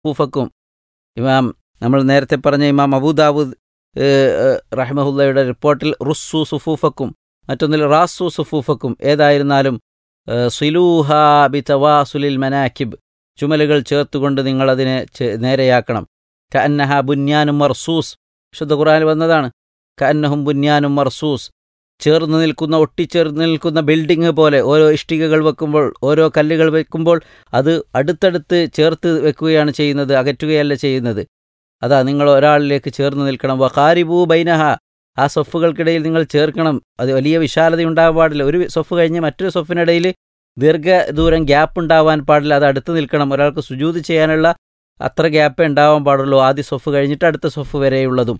കൂഫക്കും ഇമാം നമ്മൾ നേരത്തെ പറഞ്ഞ ഇമാം അബൂദാവൂദ് റഹ്മഹുല്ലയുടെ റിപ്പോർട്ടിൽ റുസ്സു സുഫൂഫക്കും മറ്റൊന്നിൽ റാസു സുഫൂഫക്കും ഏതായിരുന്നാലും സിലൂഹ ബി തവാസുലിൽ മനാക്കിബ് ചുമലുകൾ ചേർത്തുകൊണ്ട് നിങ്ങളതിനെ നേരെയാക്കണം ക അന്നഹ ബുന്യാനും മർസൂസ് വിശുദ്ധ ഖുറാനിൽ വന്നതാണ് ക അന്നഹും ബുന്യാനും മർസൂസ് ചേർന്ന് നിൽക്കുന്ന ഒട്ടിച്ചേർന്ന് നിൽക്കുന്ന ബിൽഡിംഗ് പോലെ ഓരോ ഇഷ്ടികകൾ വെക്കുമ്പോൾ ഓരോ കല്ലുകൾ വെക്കുമ്പോൾ അത് അടുത്തടുത്ത് ചേർത്ത് വെക്കുകയാണ് ചെയ്യുന്നത് അകറ്റുകയല്ല ചെയ്യുന്നത് അതാ നിങ്ങൾ ഒരാളിലേക്ക് ചേർന്ന് നിൽക്കണം വഖാരിബൂ ബൈനഹ ആ സൊഫുകൾക്കിടയിൽ നിങ്ങൾ ചേർക്കണം അത് വലിയ വിശാലത ഉണ്ടാകാൻ പാടില്ല ഒരു സൊഫ് കഴിഞ്ഞ് മറ്റൊരു സൊഫിനിടയിൽ ദീർഘദൂരം ഗ്യാപ്പ് ഉണ്ടാവാൻ പാടില്ല അത് അടുത്ത് നിൽക്കണം ഒരാൾക്ക് സുജൂത് ചെയ്യാനുള്ള അത്ര ഗ്യാപ്പേ ഉണ്ടാവാൻ പാടുള്ളൂ ആദ്യ സൊഫ് കഴിഞ്ഞിട്ട് അടുത്ത സൊഫ് വരെയുള്ളതും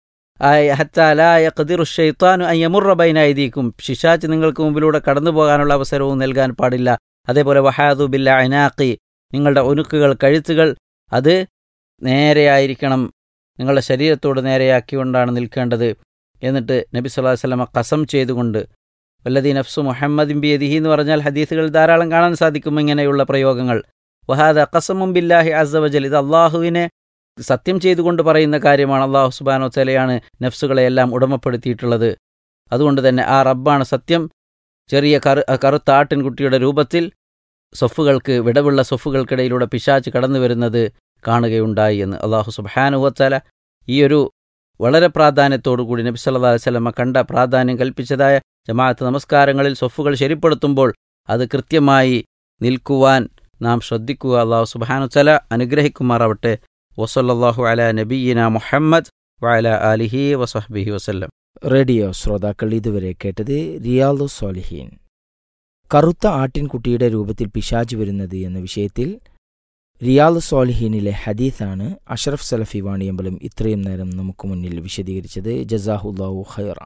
ഹത്താലുഷെയ്ത്താനു അയ്യമുറബൈനായിരിക്കും ശിശാച്ച് നിങ്ങൾക്ക് മുമ്പിലൂടെ കടന്നു പോകാനുള്ള അവസരവും നൽകാൻ പാടില്ല അതേപോലെ വഹാദു ബില്ല അനാഖി നിങ്ങളുടെ ഒനുക്കുകൾ കഴുത്തുകൾ അത് നേരെയായിരിക്കണം നിങ്ങളുടെ ശരീരത്തോട് നേരെയാക്കിക്കൊണ്ടാണ് നിൽക്കേണ്ടത് എന്നിട്ട് നബി സല്ലല്ലാഹു അലൈഹി വസല്ലമ കസം ചെയ്തുകൊണ്ട് വല്ലതി നഫ്സു മുഹമ്മദിൻ ബിയദിഹി എന്ന് പറഞ്ഞാൽ ഹദീസുകൾ ധാരാളം കാണാൻ സാധിക്കും ഇങ്ങനെയുള്ള പ്രയോഗങ്ങൾ വഹാദ കസമും ബില്ലാഹി അസവജൽ ഇത് അള്ളാഹുവിനെ സത്യം ചെയ്തുകൊണ്ട് പറയുന്ന കാര്യമാണ് അള്ളാഹു സുബാനോ തലയാണ് നഫ്സുകളെയെല്ലാം ഉടമപ്പെടുത്തിയിട്ടുള്ളത് അതുകൊണ്ട് തന്നെ ആ റബ്ബാണ് സത്യം ചെറിയ കറു കറുത്ത ആട്ടിൻകുട്ടിയുടെ രൂപത്തിൽ സൊഫുകൾക്ക് വിടവുള്ള സൊഫുകൾക്കിടയിലൂടെ പിശാച്ച് കടന്നു വരുന്നത് കാണുകയുണ്ടായി എന്ന് അള്ളാഹു സുബാനുഹത്തല ഈ ഒരു വളരെ പ്രാധാന്യത്തോടുകൂടി നബി സല്ലാ വല്ലമ കണ്ട പ്രാധാന്യം കൽപ്പിച്ചതായ ജമാഅത്ത് നമസ്കാരങ്ങളിൽ സൊഫുകൾ ശരിപ്പെടുത്തുമ്പോൾ അത് കൃത്യമായി നിൽക്കുവാൻ നാം ശ്രദ്ധിക്കുക അള്ളാഹു സുബാനുത്തല അനുഗ്രഹിക്കുമാറാവട്ടെ വസല്ലാഹു അല നബീന മുഹമ്മദ് വഅല ആലിഹി വസഹബിഹി വസല്ലം റേഡിയോ ശ്രോതാക്കൾ ഇതുവരെ കേട്ടത് റിയാദു സോലിഹീൻ കറുത്ത ആട്ടിൻകുട്ടിയുടെ രൂപത്തിൽ പിശാജ് വരുന്നത് എന്ന വിഷയത്തിൽ റിയാദ് സോലിഹീനിലെ ഹദീസാണ് അഷറഫ് സലഫി വാണിയമ്പലം ഇത്രയും നേരം നമുക്ക് മുന്നിൽ വിശദീകരിച്ചത് ജസാഹുല്ലാഹു ഖൈറ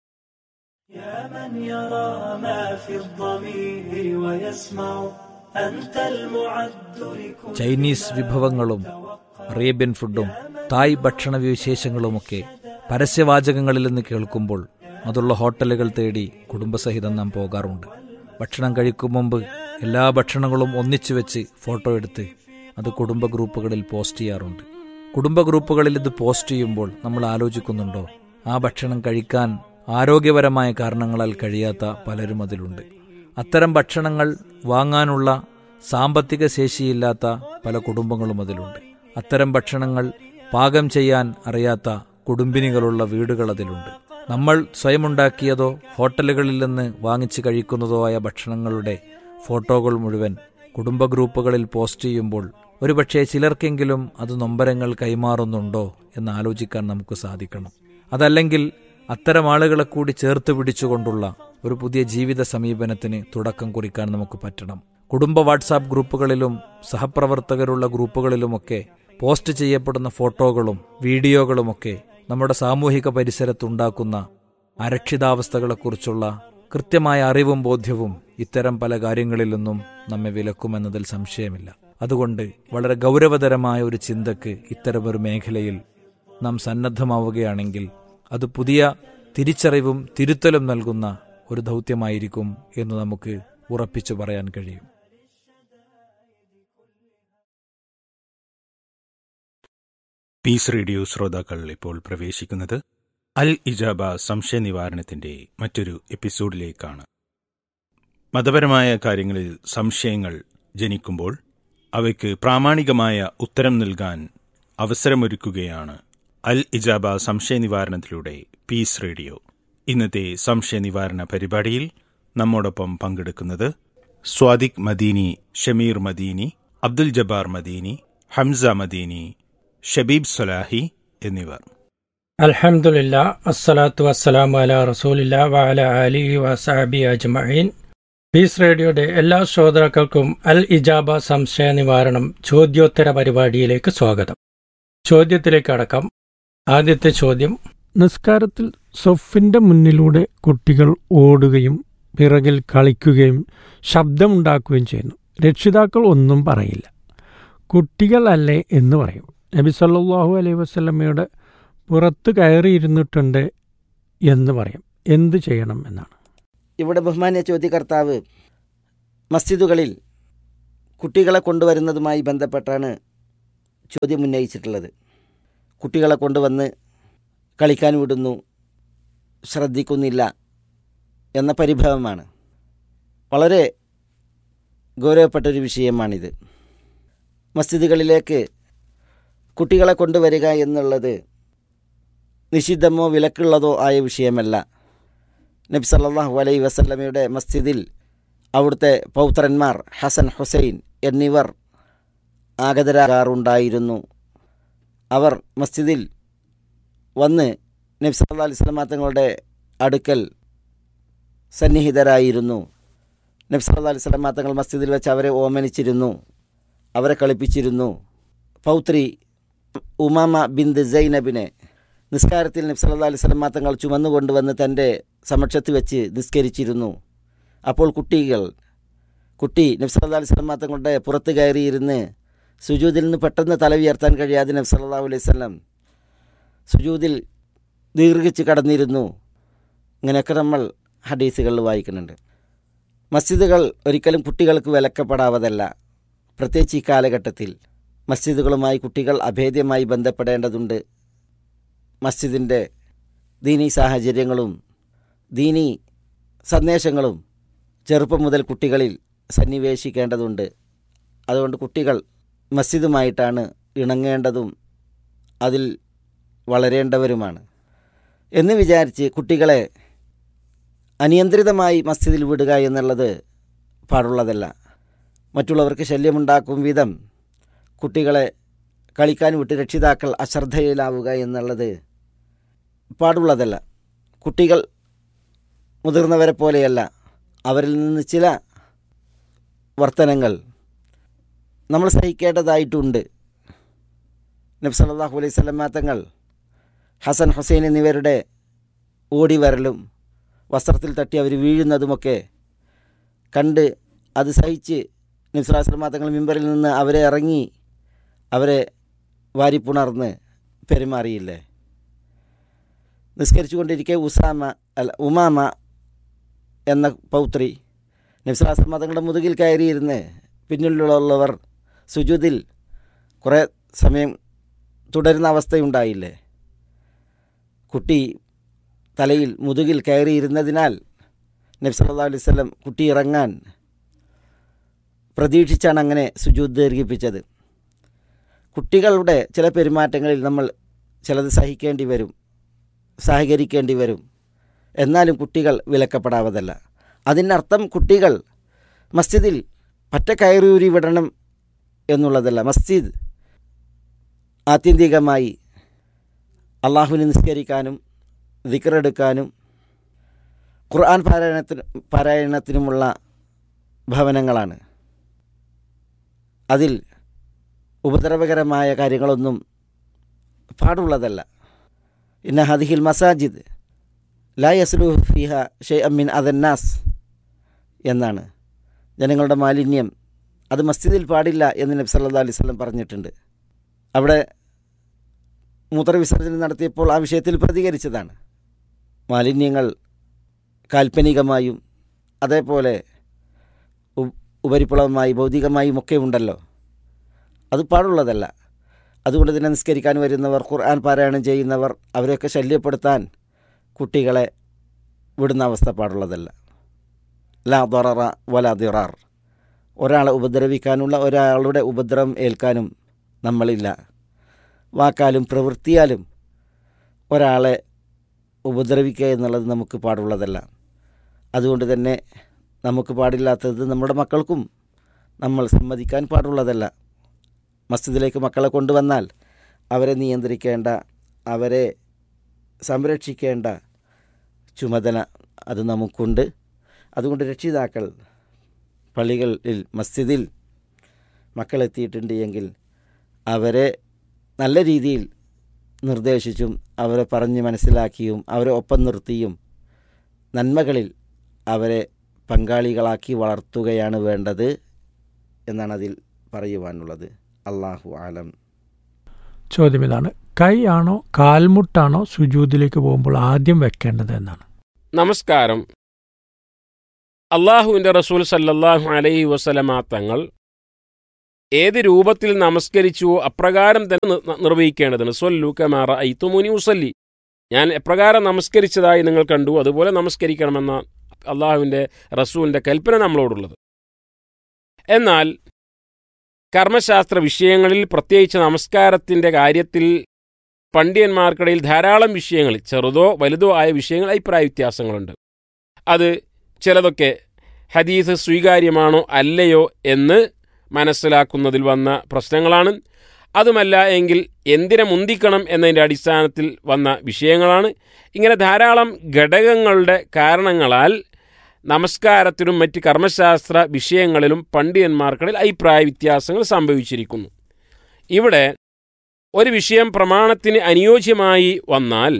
يا من يرى ما في الضمير ويسمع أنت المعد لكل ചൈനീസ് വിഭവങ്ങളും അറേബ്യൻ ഫുഡും തായ് ഭക്ഷണ വിശേഷങ്ങളുമൊക്കെ പരസ്യവാചകങ്ങളിൽ നിന്ന് കേൾക്കുമ്പോൾ അതുള്ള ഹോട്ടലുകൾ തേടി കുടുംബസഹിതം നാം പോകാറുണ്ട് ഭക്ഷണം കഴിക്കും മുമ്പ് എല്ലാ ഭക്ഷണങ്ങളും ഒന്നിച്ചു വെച്ച് ഫോട്ടോ എടുത്ത് അത് കുടുംബ ഗ്രൂപ്പുകളിൽ പോസ്റ്റ് ചെയ്യാറുണ്ട് കുടുംബ ഗ്രൂപ്പുകളിൽ ഇത് പോസ്റ്റ് ചെയ്യുമ്പോൾ നമ്മൾ ആലോചിക്കുന്നുണ്ടോ ആ ഭക്ഷണം കഴിക്കാൻ ആരോഗ്യപരമായ കാരണങ്ങളാൽ കഴിയാത്ത പലരും അതിലുണ്ട് അത്തരം ഭക്ഷണങ്ങൾ വാങ്ങാനുള്ള സാമ്പത്തിക ശേഷിയില്ലാത്ത പല കുടുംബങ്ങളും അതിലുണ്ട് അത്തരം ഭക്ഷണങ്ങൾ പാകം ചെയ്യാൻ അറിയാത്ത കുടുംബിനികളുള്ള വീടുകൾ അതിലുണ്ട് നമ്മൾ സ്വയമുണ്ടാക്കിയതോ ഹോട്ടലുകളിൽ നിന്ന് വാങ്ങിച്ച് കഴിക്കുന്നതോ ആയ ഭക്ഷണങ്ങളുടെ ഫോട്ടോകൾ മുഴുവൻ കുടുംബ ഗ്രൂപ്പുകളിൽ പോസ്റ്റ് ചെയ്യുമ്പോൾ ഒരുപക്ഷെ ചിലർക്കെങ്കിലും അത് നൊമ്പരങ്ങൾ കൈമാറുന്നുണ്ടോ എന്ന് ആലോചിക്കാൻ നമുക്ക് സാധിക്കണം അതല്ലെങ്കിൽ അത്തരം ആളുകളെ കൂടി ചേർത്ത് പിടിച്ചുകൊണ്ടുള്ള ഒരു പുതിയ ജീവിത സമീപനത്തിന് തുടക്കം കുറിക്കാൻ നമുക്ക് പറ്റണം കുടുംബ വാട്സാപ്പ് ഗ്രൂപ്പുകളിലും സഹപ്രവർത്തകരുള്ള ഗ്രൂപ്പുകളിലുമൊക്കെ പോസ്റ്റ് ചെയ്യപ്പെടുന്ന ഫോട്ടോകളും വീഡിയോകളുമൊക്കെ നമ്മുടെ സാമൂഹിക പരിസരത്തുണ്ടാക്കുന്ന അരക്ഷിതാവസ്ഥകളെക്കുറിച്ചുള്ള കൃത്യമായ അറിവും ബോധ്യവും ഇത്തരം പല കാര്യങ്ങളിൽ നിന്നും നമ്മെ വിലക്കുമെന്നതിൽ സംശയമില്ല അതുകൊണ്ട് വളരെ ഗൗരവതരമായ ഒരു ചിന്തക്ക് ഇത്തരമൊരു മേഖലയിൽ നാം സന്നദ്ധമാവുകയാണെങ്കിൽ അത് പുതിയ തിരിച്ചറിവും തിരുത്തലും നൽകുന്ന ഒരു ദൗത്യമായിരിക്കും എന്ന് നമുക്ക് ഉറപ്പിച്ചു പറയാൻ കഴിയും പീസ് റേഡിയോ ശ്രോതാക്കൾ ഇപ്പോൾ പ്രവേശിക്കുന്നത് അൽ ഇജാബ സംശയ നിവാരണത്തിന്റെ മറ്റൊരു എപ്പിസോഡിലേക്കാണ് മതപരമായ കാര്യങ്ങളിൽ സംശയങ്ങൾ ജനിക്കുമ്പോൾ അവയ്ക്ക് പ്രാമാണികമായ ഉത്തരം നൽകാൻ അവസരമൊരുക്കുകയാണ് അൽ ഇജാബ സംശയ നിവാരണത്തിലൂടെ പീസ് റേഡിയോ ഇന്നത്തെ സംശയ നിവാരണ പരിപാടിയിൽ നമ്മോടൊപ്പം പങ്കെടുക്കുന്നത് സ്വാദിഖ് മദീനി ഷമീർ മദീനി അബ്ദുൽ ജബ്ബാർ മദീനി ഹംസ മദീനി ഷബീബ് സലാഹി എന്നിവർ അൽഹംദുലില്ല അസ്സലാത്തു വസ്സലാമു അല റസൂലില്ല വഅല അലിഹി വസഹബി അജ്മഈൻ പീസ് റേഡിയോയുടെ എല്ലാ ശ്രോതാക്കൾക്കും അൽ ഇജാബ സംശയ നിവാരണം ചോദ്യോത്തര പരിപാടിയിലേക്ക് സ്വാഗതം ചോദ്യത്തിലേക്ക് അടക്കം ആദ്യത്തെ ചോദ്യം നിസ്കാരത്തിൽ സൊഫിന്റെ മുന്നിലൂടെ കുട്ടികൾ ഓടുകയും പിറകിൽ കളിക്കുകയും ശബ്ദമുണ്ടാക്കുകയും ചെയ്യുന്നു രക്ഷിതാക്കൾ ഒന്നും പറയില്ല കുട്ടികളല്ലേ എന്ന് പറയും നബി സല്ലല്ലാഹു അലൈഹി വസല്ലമയുടെ പുറത്ത് കയറിയിരുന്നിട്ടുണ്ട് എന്ന് പറയും എന്ത് ചെയ്യണം എന്നാണ് ഇവിടെ ബഹുമാന്യ ചോദ്യകർത്താവ് മസ്ജിദുകളിൽ കുട്ടികളെ കൊണ്ടുവരുന്നതുമായി ബന്ധപ്പെട്ടാണ് ചോദ്യം ഉന്നയിച്ചിട്ടുള്ളത് കുട്ടികളെ കൊണ്ടുവന്ന് കളിക്കാൻ വിടുന്നു ശ്രദ്ധിക്കുന്നില്ല എന്ന പരിഭവമാണ് വളരെ ഗൗരവപ്പെട്ടൊരു വിഷയമാണിത് മസ്ജിദുകളിലേക്ക് കുട്ടികളെ കൊണ്ടുവരിക എന്നുള്ളത് നിഷിദ്ധമോ വിലക്കുള്ളതോ ആയ വിഷയമല്ല നബി സല്ലല്ലാഹു അലൈ വസല്ലമയുടെ മസ്ജിദിൽ അവിടുത്തെ പൗത്രന്മാർ ഹസൻ ഹുസൈൻ എന്നിവർ ആഗതരാകാറുണ്ടായിരുന്നു അവർ മസ്ജിദിൽ വന്ന് നബി സല്ലല്ലാഹു അലൈഹി വസല്ലമ തങ്ങളുടെ അടുക്കൽ സന്നിഹിതരായിരുന്നു നബി സല്ലല്ലാഹു അലൈഹി വസല്ലമ തങ്ങൾ മസ്ജിദിൽ വെച്ച് അവരെ ഓമനിച്ചിരുന്നു അവരെ കളിപ്പിച്ചിരുന്നു പൗത്രി ഉമാമ ബിന്ദ് സൈനബിനെ നിസ്കാരത്തിൽ നബി സല്ലല്ലാഹു അലൈഹി വസല്ലമ തങ്ങൾ ചുമന്നുകൊണ്ടുവന്ന് തൻ്റെ സമക്ഷത്ത് വെച്ച് നിസ്കരിച്ചിരുന്നു അപ്പോൾ കുട്ടികൾ കുട്ടി നബി സല്ലല്ലാഹു അലൈഹി വസല്ലമ തങ്ങളുടെ പുറത്ത് കയറിയിരുന്ന് സുജൂദിൽ നിന്ന് പെട്ടെന്ന് തല ഉയർത്താൻ കഴിയാതെ നബി സല്ലല്ലാഹു അലൈഹി വസല്ലം സുജൂദിൽ ദീർഘിച്ച് കടന്നിരുന്നു ഇങ്ങനെയൊക്കെ നമ്മൾ ഹദീസുകളിൽ വായിക്കുന്നുണ്ട് മസ്ജിദുകൾ ഒരിക്കലും കുട്ടികൾക്ക് വിലക്കപ്പെടാവതല്ല പ്രത്യേകിച്ച് ഈ കാലഘട്ടത്തിൽ മസ്ജിദുകളുമായി കുട്ടികൾ അഭേദ്യമായി ബന്ധപ്പെടേണ്ടതുണ്ട് മസ്ജിദിൻ്റെ ദീനീ സാഹചര്യങ്ങളും ദീനീ സന്ദേശങ്ങളും ചെറുപ്പം മുതൽ കുട്ടികളിൽ സന്നിവേശിക്കേണ്ടതുണ്ട് അതുകൊണ്ട് കുട്ടികൾ മസ്ജിദുമായിട്ടാണ് ഇണങ്ങേണ്ടതും അതിൽ വളരേണ്ടവരുമാണ് എന്ന് വിചാരിച്ച് കുട്ടികളെ അനിയന്ത്രിതമായി മസ്ജിദിൽ വിടുക എന്നുള്ളത് പാടുള്ളതല്ല മറ്റുള്ളവർക്ക് ശല്യമുണ്ടാക്കും വിധം കുട്ടികളെ കളിക്കാൻ വിട്ട് രക്ഷിതാക്കൾ അശ്രദ്ധയിലാവുക എന്നുള്ളത് പാടുള്ളതല്ല കുട്ടികൾ മുതിർന്നവരെ പോലെയല്ല അവരിൽ നിന്ന് ചില വർത്തനങ്ങൾ നമ്മൾ സഹിക്കേണ്ടതായിട്ടുണ്ട് നബി സല്ലല്ലാഹു അലൈഹി സ്വലമാ തങ്ങൾ ഹസൻ ഹുസൈൻ എന്നിവരുടെ ഓടി വരലും വസ്ത്രത്തിൽ തട്ടി അവർ വീഴുന്നതുമൊക്കെ കണ്ട് അത് സഹിച്ച് നബ്സുലാസ്ലമാ തങ്ങൾ മിമ്പറിൽ നിന്ന് അവരെ ഇറങ്ങി അവരെ വാരിപ്പുണർന്ന് പെരുമാറിയില്ലേ നിസ്കരിച്ചു കൊണ്ടിരിക്കെ ഉസാമ അല്ല ഉമാമ എന്ന പൗത്രി നബ്സുലാസ്ലമാ തങ്ങളുടെ മുതുകിൽ കയറിയിരുന്ന് പിന്നിലുള്ളവർ സുജുദിൽ കുറേ സമയം തുടരുന്ന അവസ്ഥയുണ്ടായില്ലേ കുട്ടി തലയിൽ മുതുകിൽ കയറിയിരുന്നതിനാൽ നബി സല്ലല്ലാഹു അലൈഹി വസല്ലം കുട്ടി ഇറങ്ങാൻ പ്രതീക്ഷിച്ചാണ് അങ്ങനെ സുജൂദ് ദീർഘിപ്പിച്ചത് കുട്ടികളുടെ ചില പെരുമാറ്റങ്ങളിൽ നമ്മൾ ചിലത് സഹിക്കേണ്ടി വരും സഹകരിക്കേണ്ടി വരും എന്നാലും കുട്ടികൾ വിലക്കപ്പെടാവതല്ല അതിനർത്ഥം കുട്ടികൾ മസ്ജിദിൽ പറ്റ കയറൂരി വിടണം എന്നുള്ളതല്ല മസ്ജിദ് ആത്യന്തികമായി അള്ളാഹുവിനെ നിസ്കരിക്കാനും ദിക്റെടുക്കാനും ഖുർആൻ പാരായണത്തിന് പാരായണത്തിനുമുള്ള ഭവനങ്ങളാണ് അതിൽ ഉപദ്രവകരമായ കാര്യങ്ങളൊന്നും പാടുള്ളതല്ല ഇന്ന ഹദിഹിൽ മസാജിദ് ലാ യസ്ലുഹു ഫിഹ ഷെയ് അമ്മിൻ അദന്നാസ് എന്നാണ് ജനങ്ങളുടെ മാലിന്യം അത് മസ്ജിദിൽ പാടില്ല എന്ന് നബി സല്ലല്ലാഹു അലൈഹി വസല്ലം പറഞ്ഞിട്ടുണ്ട് അവിടെ മൂത്രവിസർജനം നടത്തിയപ്പോൾ ആ വിഷയത്തിൽ പ്രതികരിച്ചതാണ് മാലിന്യങ്ങൾ കാൽപ്പനികമായും അതേപോലെ ഉ- ഉപരിപ്ലവമായി ഭൗതികമായും ഒക്കെ ഉണ്ടല്ലോ അത് പാടുള്ളതല്ല അതുകൊണ്ട് തന്നെ നിസ്കരിക്കാൻ വരുന്നവർ ഖുർആൻ പാരായണം ചെയ്യുന്നവർ അവരെയൊക്കെ ശല്യപ്പെടുത്താൻ കുട്ടികളെ വിടുന്ന അവസ്ഥ പാടുള്ളതല്ല ലാ ദററ വല ദിറാർ ഒരാളെ ഉപദ്രവിക്കാനുള്ള ഒരാളുടെ ഉപദ്രവം ഏൽക്കാനും നമ്മളില്ല വാക്കാലും പ്രവൃത്തിയാലും ഒരാളെ ഉപദ്രവിക്കുക എന്നുള്ളത് നമുക്ക് പാടുള്ളതല്ല അതുകൊണ്ട് തന്നെ നമുക്ക് പാടില്ലാത്തത് നമ്മുടെ മക്കൾക്കും നമ്മൾ സമ്മതിക്കാൻ പാടുള്ളതല്ല മസ്ജിദിലേക്ക് മക്കളെ കൊണ്ടുവന്നാൽ അവരെ നിയന്ത്രിക്കേണ്ട അവരെ സംരക്ഷിക്കേണ്ട ചുമതല അത് നമുക്കുണ്ട് അതുകൊണ്ട് രക്ഷിതാക്കൾ പള്ളികളിൽ മസ്ജിദിൽ മക്കളെത്തിയിട്ടുണ്ട് എങ്കിൽ അവരെ നല്ല രീതിയിൽ നിർദ്ദേശിച്ചും അവരെ പറഞ്ഞ് മനസ്സിലാക്കിയും അവരെ ഒപ്പം നിർത്തിയും നന്മകളിൽ അവരെ പങ്കാളികളാക്കി വളർത്തുകയാണ് വേണ്ടത് എന്നാണ് അതിൽ പറയുവാനുള്ളത് അള്ളാഹു ആലം ചോദ്യം ഇതാണ് കൈ ആണോ കാൽമുട്ടാണോ സുജൂദിലേക്ക് പോകുമ്പോൾ ആദ്യം വെക്കേണ്ടത് എന്നാണ് നമസ്കാരം അള്ളാഹുവിൻ്റെ റസൂൽ സല്ലല്ലാഹു അലൈഹി വസലമ തങ്ങൾ ഏത് രൂപത്തിൽ നമസ്കരിച്ചുവോ അപ്രകാരം തന്നെ നി- നിർവഹിക്കേണ്ടതാണ് സൊല്ലു കമാറ ഐത്തുമുനി ഉസല്ലി ഞാൻ എപ്രകാരം നമസ്കരിച്ചതായി നിങ്ങൾ കണ്ടു അതുപോലെ നമസ്കരിക്കണമെന്ന അള്ളാഹുവിൻ്റെ റസൂലിൻ്റെ കൽപ്പന നമ്മളോടുള്ളത് എന്നാൽ കർമ്മശാസ്ത്ര വിഷയങ്ങളിൽ പ്രത്യേകിച്ച് നമസ്കാരത്തിൻ്റെ കാര്യത്തിൽ പണ്ഡിതന്മാർക്കിടയിൽ ധാരാളം വിഷയങ്ങൾ ചെറുതോ വലുതോ ആയ വിഷയങ്ങൾ അഭിപ്രായ വ്യത്യാസങ്ങളുണ്ട് അത് ചിലതൊക്കെ ഹദീസ് സ്വീകാര്യമാണോ അല്ലയോ എന്ന് മനസ്സിലാക്കുന്നതിൽ വന്ന പ്രശ്നങ്ങളാണ് അതുമല്ല എങ്കിൽ എന്തിനെ മുന്തിക്കണം എന്നതിൻ്റെ അടിസ്ഥാനത്തിൽ വന്ന വിഷയങ്ങളാണ് ഇങ്ങനെ ധാരാളം ഘടകങ്ങളുടെ കാരണങ്ങളാൽ നമസ്കാരത്തിലും മറ്റ് കർമ്മശാസ്ത്ര വിഷയങ്ങളിലും പണ്ഡിതന്മാർക്കിടയിൽ അഭിപ്രായ വ്യത്യാസങ്ങൾ സംഭവിച്ചിരിക്കുന്നു ഇവിടെ ഒരു വിഷയം പ്രമാണത്തിന് അനുയോജ്യമായി വന്നാൽ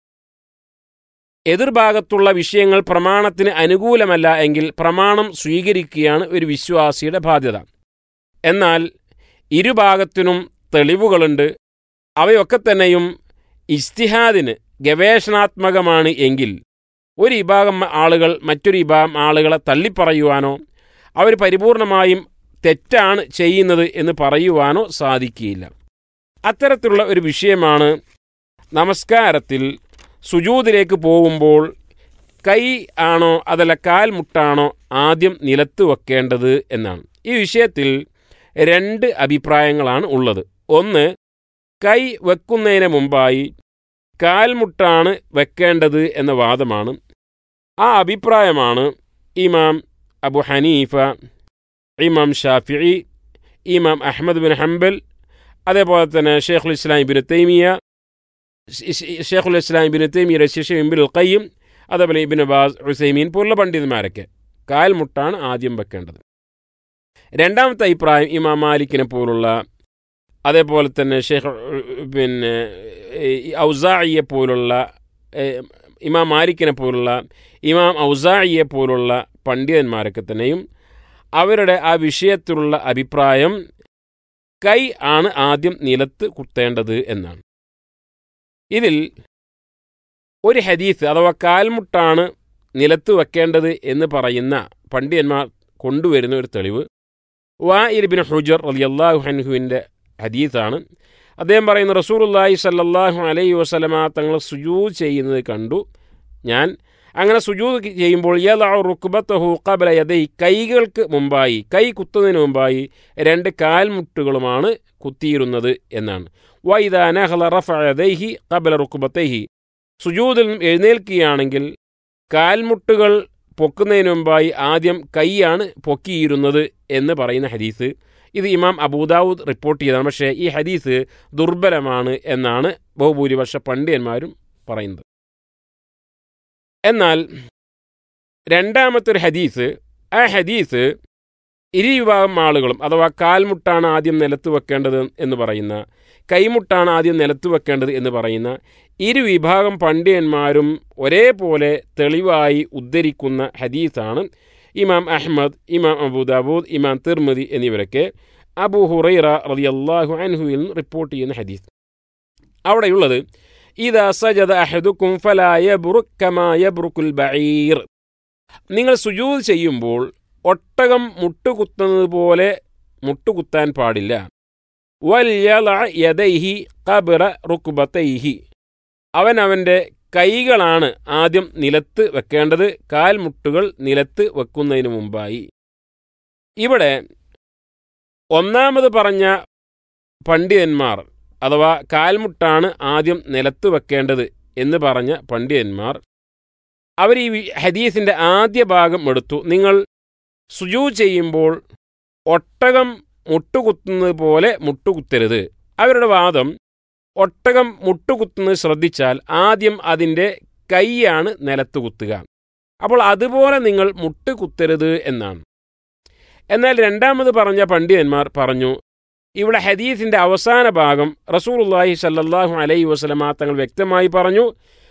എതിർഭാഗത്തുള്ള വിഷയങ്ങൾ പ്രമാണത്തിന് അനുകൂലമല്ല എങ്കിൽ പ്രമാണം സ്വീകരിക്കുകയാണ് ഒരു വിശ്വാസിയുടെ ബാധ്യത എന്നാൽ ഇരുഭാഗത്തിനും തെളിവുകളുണ്ട് അവയൊക്കെ തന്നെയും ഇസ്തിഹാദിന് ഗവേഷണാത്മകമാണ് എങ്കിൽ ഒരു വിഭാഗം ആളുകൾ മറ്റൊരു വിഭാഗം ആളുകളെ തള്ളിപ്പറയുവാനോ അവർ പരിപൂർണമായും തെറ്റാണ് ചെയ്യുന്നത് എന്ന് പറയുവാനോ സാധിക്കുകയില്ല അത്തരത്തിലുള്ള ഒരു വിഷയമാണ് നമസ്കാരത്തിൽ സുജൂതിലേക്ക് പോകുമ്പോൾ കൈ ആണോ അതല്ല കാൽമുട്ടാണോ ആദ്യം നിലത്ത് വെക്കേണ്ടത് എന്നാണ് ഈ വിഷയത്തിൽ രണ്ട് അഭിപ്രായങ്ങളാണ് ഉള്ളത് ഒന്ന് കൈ വെക്കുന്നതിന് മുമ്പായി കാൽമുട്ടാണ് വെക്കേണ്ടത് എന്ന വാദമാണ് ആ അഭിപ്രായമാണ് ഇമാം അബു ഹനീഫ ഇമാം ഷാഫിഇ ഇമാം അഹമ്മദ് ബിൻ ഹംബൽ അതേപോലെ തന്നെ ഷെയ്ഖുൽ ഇസ്ലാം ഇബിൻ തൈമിയ ഷെയ്ഖുൽ ഇസ്ലാം ഇബിൻ തൈമിയുടെ ശിഷ്യ ഇബിൻ ഖയ്യം അതേപോലെ ഇബിൻ ബാസ് ഹുസൈമീൻ പോലുള്ള പണ്ഡിതന്മാരൊക്കെ കാൽമുട്ടാണ് ആദ്യം വെക്കേണ്ടത് രണ്ടാമത്തെ അഭിപ്രായം ഇമാം മാലിക്കിനെ പോലുള്ള അതേപോലെ തന്നെ ഷെയ്ഖ് പിന്നെ ഔസായിയെ പോലുള്ള ഏഹ്, ഇമാം മാലിക്കിനെ പോലുള്ള ഇമാം ഔസായിയെ പോലുള്ള പണ്ഡിതന്മാരൊക്കെ തന്നെയും അവരുടെ ആ വിഷയത്തിലുള്ള അഭിപ്രായം കൈ ആണ് ആദ്യം നിലത്ത് കുത്തേണ്ടത് എന്നാണ് ഇതിൽ ഒരു ഹദീസ് അഥവാ കാൽമുട്ടാണ് നിലത്ത് വെക്കേണ്ടത് എന്ന് പറയുന്ന പണ്ഡിതന്മാർ കൊണ്ടുവരുന്ന ഒരു തെളിവ് വാ ഇർബിൻ ഹുജർ റളിയല്ലാഹു അൻഹുവിൻ്റെ ഹദീസാണ് അദ്ദേഹം പറയുന്ന റസൂലുള്ളാഹി സല്ലല്ലാഹു അലൈഹി വസല്ലമ തങ്ങൾ സുജൂദ് ചെയ്യുന്നത് കണ്ടു ഞാൻ അങ്ങനെ സുജൂദ് ചെയ്യുമ്പോൾ യദഉ റുക്ബത്തഹു ഖബല യദൈ കൈകൾക്ക് മുമ്പായി കൈ കുത്തുന്നതിന് മുമ്പായി രണ്ട് കാൽമുട്ടുകളുമാണ് കുത്തിയിരുന്നത് എന്നാണ് വൈദാ നഹല റഫഅ യദൈഹി ഖബല റുക്ബത്തൈഹി സുജൂദിൽ നിന്നും എഴുന്നേൽക്കുകയാണെങ്കിൽ കാൽമുട്ടുകൾ പൊക്കുന്നതിന് മുമ്പായി ആദ്യം കൈയാണ് പൊക്കിയിരുന്നത് എന്ന് പറയുന്ന ഹദീസ് ഇത് ഇമാം അബൂദാവൂദ് റിപ്പോർട്ട് ചെയ്തതാണ് പക്ഷേ ഈ ഹദീസ് ദുർബലമാണ് എന്നാണ് ബഹുഭൂരിപക്ഷ പണ്ഡിതന്മാരും പറയുന്നത് എന്നാൽ രണ്ടാമത്തെ ഒരു ഹദീസ് ആ ഹദീസ് ഇരു വിഭാഗം ആളുകളും അഥവാ കാൽമുട്ടാണ് ആദ്യം നിലത്ത് വെക്കേണ്ടത് എന്ന് പറയുന്ന കൈമുട്ടാണ് ആദ്യം നിലത്ത് വെക്കേണ്ടത് എന്ന് പറയുന്ന ഇരു വിഭാഗം പണ്ഡിതന്മാരും ഒരേപോലെ തെളിവായി ഉദ്ധരിക്കുന്ന ഹദീസാണ് ഇമാം അഹ്മദ് ഇമാം അബൂദാബൂദ് ഇമാം തിർമതി എന്നിവരൊക്കെ അബൂ ഹുറൈറ റളിയല്ലാഹു അൻഹുവിൽ നിന്ന് റിപ്പോർട്ട് ചെയ്യുന്ന ഹദീസ് അവിടെയുള്ളത് ഇതാ സജദ അഹദുക്കും ഫലാ യബ്റുക് കമാ യബ്റുക്കുൽ ബഈർ നിങ്ങൾ സുജൂദ് ചെയ്യുമ്പോൾ ഒട്ടകം മുട്ടുകുത്തുന്നത് പോലെ മുട്ടുകുത്താൻ പാടില്ല വൽയള യദൈഹി ഖബ്റ റുക്ബതൈഹി അവൻ അവൻ്റെ കൈകളാണ് ആദ്യം നിലത്ത് വെക്കേണ്ടത് കാൽമുട്ടുകൾ നിലത്ത് വെക്കുന്നതിന് മുമ്പായി ഇവിടെ ഒന്നാമത് പറഞ്ഞ പണ്ഡിതന്മാർ അഥവാ കാൽമുട്ടാണ് ആദ്യം നിലത്ത് വെക്കേണ്ടത് എന്ന് പറഞ്ഞ പണ്ഡിതന്മാർ അവർ ഈ വി- ഹദീസിൻ്റെ ആദ്യ ഭാഗം എടുത്തു നിങ്ങൾ സുജൂ ചെയ്യുമ്പോൾ ഒട്ടകം മുട്ടുകുത്തുന്നത് പോലെ മുട്ടുകുത്തരുത് അവരുടെ വാദം ഒട്ടകം മുട്ടുകുത്തുന്നത് ശ്രദ്ധിച്ചാൽ ആദ്യം അതിൻ്റെ കൈയാണ് നിലത്ത് കുത്തുക അപ്പോൾ അതുപോലെ നിങ്ങൾ മുട്ടുകുത്തരുത് എന്നാണ് എന്നാൽ രണ്ടാമത് പറഞ്ഞ പണ്ഡിതന്മാർ പറഞ്ഞു ഇവിടെ ഹദീസിൻ്റെ അവസാന ഭാഗം റസൂലുള്ളാഹി സല്ലല്ലാഹു അലൈഹി വസല്ലമ തങ്ങൾ വ്യക്തമായി പറഞ്ഞു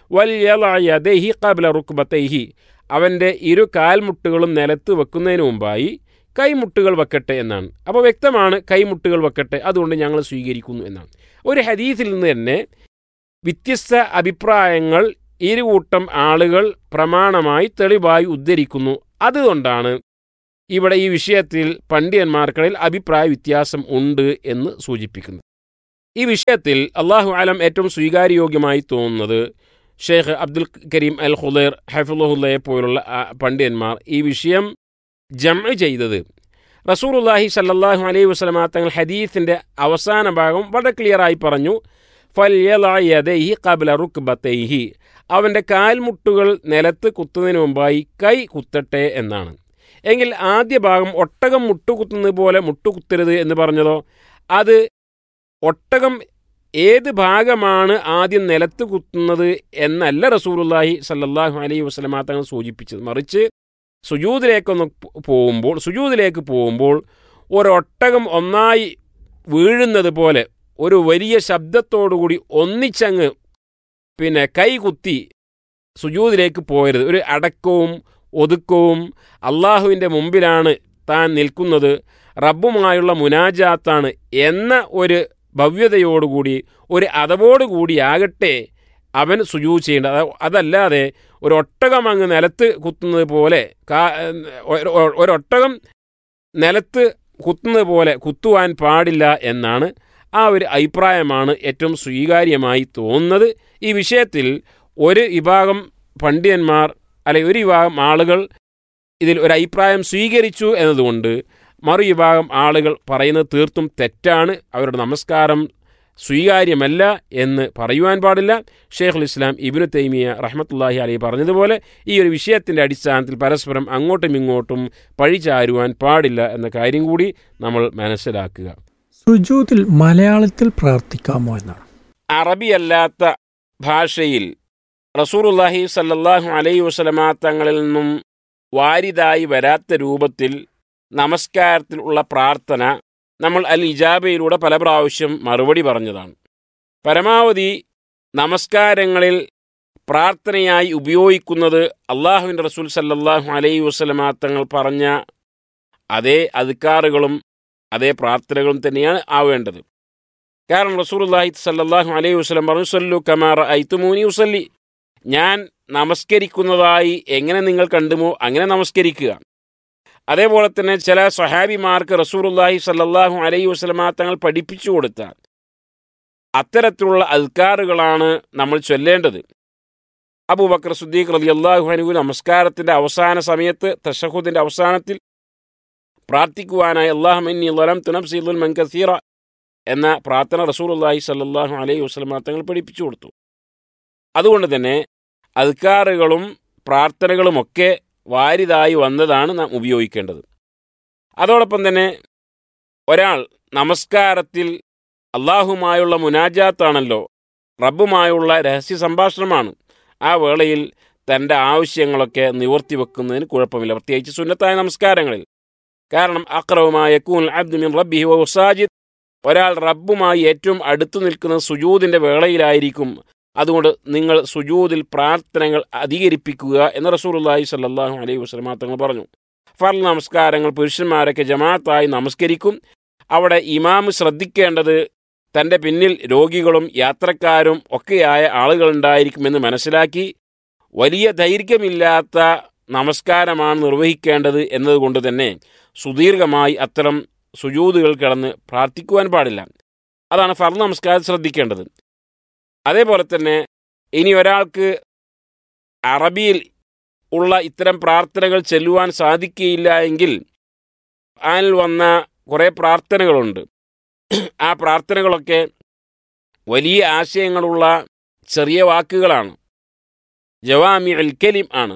വൽയദഹി ഖബ്ല റുക്ബത്തൈഹി അവൻ്റെ ഇരു കാൽമുട്ടുകളും നിലത്ത് വെക്കുന്നതിന് മുമ്പായി കൈമുട്ടുകൾ വെക്കട്ടെ എന്നാണ് അപ്പോൾ വ്യക്തമാണ് കൈമുട്ടുകൾ വെക്കട്ടെ അതുകൊണ്ട് ഞങ്ങൾ സ്വീകരിക്കുന്നു എന്നാണ് ഒരു ഹദീസിൽ നിന്ന് തന്നെ വ്യത്യസ്ത അഭിപ്രായങ്ങൾ ഇരുകൂട്ടം ആളുകൾ പ്രമാണമായി തെളിവായി ഉദ്ധരിക്കുന്നു അതുകൊണ്ടാണ് ഇവിടെ ഈ വിഷയത്തിൽ പണ്ഡിതന്മാർക്കിടയിൽ അഭിപ്രായ വ്യത്യാസം ഉണ്ട് എന്ന് സൂചിപ്പിക്കുന്നു ഈ വിഷയത്തിൽ അള്ളാഹു ആലം ഏറ്റവും സ്വീകാര്യയോഗ്യമായി തോന്നുന്നത് ഷെയ്ഖ് അബ്ദുൽ കരീം അൽ ഖുദൈർ ഹൈഫുല്ലയെ പോലുള്ള ആ, പണ്ഡിതന്മാർ ഈ വിഷയം ജമ ചെയ്തത് റസൂറുല്ലാഹി സല്ലല്ലാഹു അലൈഹി വസല്ലമ തങ്ങൾ ഹദീസിൻ്റെ അവസാന ഭാഗം വളരെ ക്ലിയറായി പറഞ്ഞു ഫൽയദൈഹി കബല റുക്ബത്തൈഹി അവൻ്റെ കാൽമുട്ടുകൾ നിലത്ത് കുത്തുന്നതിന് മുമ്പായി കൈ കുത്തട്ടെ എന്നാണ് എങ്കിൽ ആദ്യ ഭാഗം ഒട്ടകം മുട്ടുകുത്തുന്നത് പോലെ മുട്ടുകുത്തരുത് എന്ന് പറഞ്ഞതോ അത് ഒട്ടകം ഏത് ഭാഗമാണ് ആദ്യം നിലത്ത് കുത്തുന്നത് എന്നല്ല റസൂലുള്ളാഹി സല്ലല്ലാഹു അലൈഹി വസല്ലമ തങ്ങൾ സൂചിപ്പിച്ചത് മറിച്ച് സുജൂദിലേക്കൊന്ന് പോകുമ്പോൾ സുജൂദിലേക്ക് പോകുമ്പോൾ ഒരൊട്ടകം ഒന്നായി വീഴുന്നത് പോലെ ഒരു വലിയ ശബ്ദത്തോടുകൂടി ഒന്നിച്ചങ്ങ് പിന്നെ കൈകുത്തി സുജൂദിലേക്ക് പോയരുത് ഒരു അടക്കവും ഒതുക്കവും അള്ളാഹുവിൻ്റെ മുമ്പിലാണ് താൻ നിൽക്കുന്നത് റബ്ബുമായുള്ള മുനാജാത്താണ് എന്ന ഒരു ഭവ്യതയോടുകൂടി ഒരു അതവോടുകൂടിയാകട്ടെ അവൻ സുജൂ ചെയ്യേണ്ടത് അത് അതല്ലാതെ ഒരു ഒട്ടകം അങ്ങ് നിലത്ത് കുത്തുന്നത് പോലെ കാ ഒരു- ഒരു- ഒരൊട്ടകം നിലത്ത് കുത്തുന്നത് പോലെ കുത്തുവാൻ പാടില്ല എന്നാണ് ആ ഒരു അഭിപ്രായമാണ് ഏറ്റവും സ്വീകാര്യമായി തോന്നുന്നത് ഈ വിഷയത്തിൽ ഒരു വിഭാഗം പണ്ഡിതന്മാർ അല്ലെങ്കിൽ ഒരു വിഭാഗം ആളുകൾ ഇതിൽ ഒരു അഭിപ്രായം സ്വീകരിച്ചു എന്നതുകൊണ്ട് മറു വിഭാഗം ആളുകൾ പറയുന്നത് തീർത്തും തെറ്റാണ് അവരുടെ നമസ്കാരം സ്വീകാര്യമല്ല എന്ന് പറയുവാൻ പാടില്ല ഷെയ്ഖുൽ ഇസ്ലാം ഇബിനു തൈമിയ റഹ്മത്തുല്ലാഹി അലി പറഞ്ഞതുപോലെ ഈ ഒരു വിഷയത്തിൻ്റെ അടിസ്ഥാനത്തിൽ പരസ്പരം അങ്ങോട്ടും ഇങ്ങോട്ടും പഴിചാരുവാൻ പാടില്ല എന്ന കാര്യം കൂടി നമ്മൾ മനസ്സിലാക്കുക സുജൂദിൽ മലയാളത്തിൽ പ്രാർത്ഥിക്കാമോ എന്നാണ് അറബിയല്ലാത്ത ഭാഷയിൽ റസൂറുല്ലാഹി സല്ലല്ലാഹു അലൈഹി വസല്ലമ തങ്ങളിൽ നിന്നും വാരിതായി വരാത്ത രൂപത്തിൽ നമസ്കാരത്തിൽ ഉള്ള പ്രാർത്ഥന നമ്മൾ അൽ ഇജാബയിലൂടെ പല പ്രാവശ്യം മറുപടി പറഞ്ഞതാണ് പരമാവധി നമസ്കാരങ്ങളിൽ പ്രാർത്ഥനയായി ഉപയോഗിക്കുന്നത് അള്ളാഹുവിൻ്റെ റസൂൽ സല്ലല്ലാഹു അലൈഹി വസല്ലമ തങ്ങൾ പറഞ്ഞ അതേ അധികാറുകളും അതേ പ്രാർത്ഥനകളും തന്നെയാണ് ആവേണ്ടത് കാരണം റസൂലുള്ളാഹി സല്ലല്ലാഹു അലൈഹി വസല്ലം പറഞ്ഞു സല്ലു കമാറ ഐത്തുമൂനി ഉസല്ലി ഞാൻ നമസ്കരിക്കുന്നതായി എങ്ങനെ നിങ്ങൾ കണ്ടുമോ അങ്ങനെ നമസ്കരിക്കുക അതേപോലെ തന്നെ ചില സ്വഹാബിമാർക്ക് റസൂലുള്ളാഹി സല്ലല്ലാഹു അലൈഹി വസല്ലമ തങ്ങൾ പഠിപ്പിച്ചു കൊടുത്ത അത്തരത്തിലുള്ള അൽക്കാറുകളാണ് നമ്മൾ ചൊല്ലേണ്ടത് അബൂബക്കർ സുദ്ദീഖ് റളിയല്ലാഹു അൻഹു നമസ്കാരത്തിന്റെ അവസാന സമയത്ത് തഷഹുദിന്റെ അവസാനത്തിൽ പ്രാർത്ഥിക്കുവാനായി അള്ളാഹു മിന്നി ലലം തുനബ്സി ദുൽമൻ കസീറ എന്ന പ്രാർത്ഥന റസൂലുള്ളാഹി സല്ലല്ലാഹു അലൈഹി വസല്ലമ തങ്ങൾ പഠിപ്പിച്ചു കൊടുത്തു അതുകൊണ്ട് തന്നെ അധികാറുകളും പ്രാർത്ഥനകളുമൊക്കെ വാരിതായി വന്നതാണ് നാം ഉപയോഗിക്കേണ്ടത് അതോടൊപ്പം തന്നെ ഒരാൾ നമസ്കാരത്തിൽ അള്ളാഹുമായുള്ള മുനാജാത്താണല്ലോ റബ്ബുമായുള്ള രഹസ്യ സംഭാഷണമാണ് ആ വേളയിൽ തൻ്റെ ആവശ്യങ്ങളൊക്കെ നിവർത്തി വെക്കുന്നതിന് കുഴപ്പമില്ല പ്രത്യേകിച്ച് സുന്നത്തായ നമസ്കാരങ്ങളിൽ കാരണം അക്രവുമായ കൂൻ അബ്ദു മിൻ റബ്ബിഹി വ സാജിദ് ഒരാൾ റബ്ബുമായി ഏറ്റവും അടുത്തു നിൽക്കുന്ന സുജൂദിന്റെ വേളയിലായിരിക്കും അതുകൊണ്ട് നിങ്ങൾ സുജൂദിൽ പ്രാർത്ഥനകൾ അധികരിപ്പിക്കുക എന്ന് റസൂലുള്ളാഹി സ്വല്ലല്ലാഹു അലൈഹി വസല്ലമ തങ്ങൾ പറഞ്ഞു ഫർൾ നമസ്കാരങ്ങൾ പുരുഷന്മാരൊക്കെ ജമാഅത്തായി നമസ്കരിക്കും അവിടെ ഇമാമ് ശ്രദ്ധിക്കേണ്ടത് തൻ്റെ പിന്നിൽ രോഗികളും യാത്രക്കാരും ഒക്കെയായ ആളുകളുണ്ടായിരിക്കുമെന്ന് മനസ്സിലാക്കി വലിയ ദൈർഘ്യമില്ലാത്ത നമസ്കാരമാണ് നിർവഹിക്കേണ്ടത് എന്നതുകൊണ്ട് തന്നെ സുദീർഘമായി അത്തരം സുജൂതുകൾ കിടന്ന് പ്രാർത്ഥിക്കുവാൻ പാടില്ല അതാണ് ഫർ നമസ്കാരം ശ്രദ്ധിക്കേണ്ടത് അതേപോലെ തന്നെ ഇനി ഒരാൾക്ക് അറബിയിൽ ഉള്ള ഇത്തരം പ്രാർത്ഥനകൾ ചെല്ലുവാൻ സാധിക്കുകയില്ല എങ്കിൽ അതിൽ വന്ന കുറേ പ്രാർത്ഥനകളുണ്ട് ആ പ്രാർത്ഥനകളൊക്കെ വലിയ ആശയങ്ങളുള്ള ചെറിയ വാക്കുകളാണ് ജവാമി അൽ കലിം ആണ്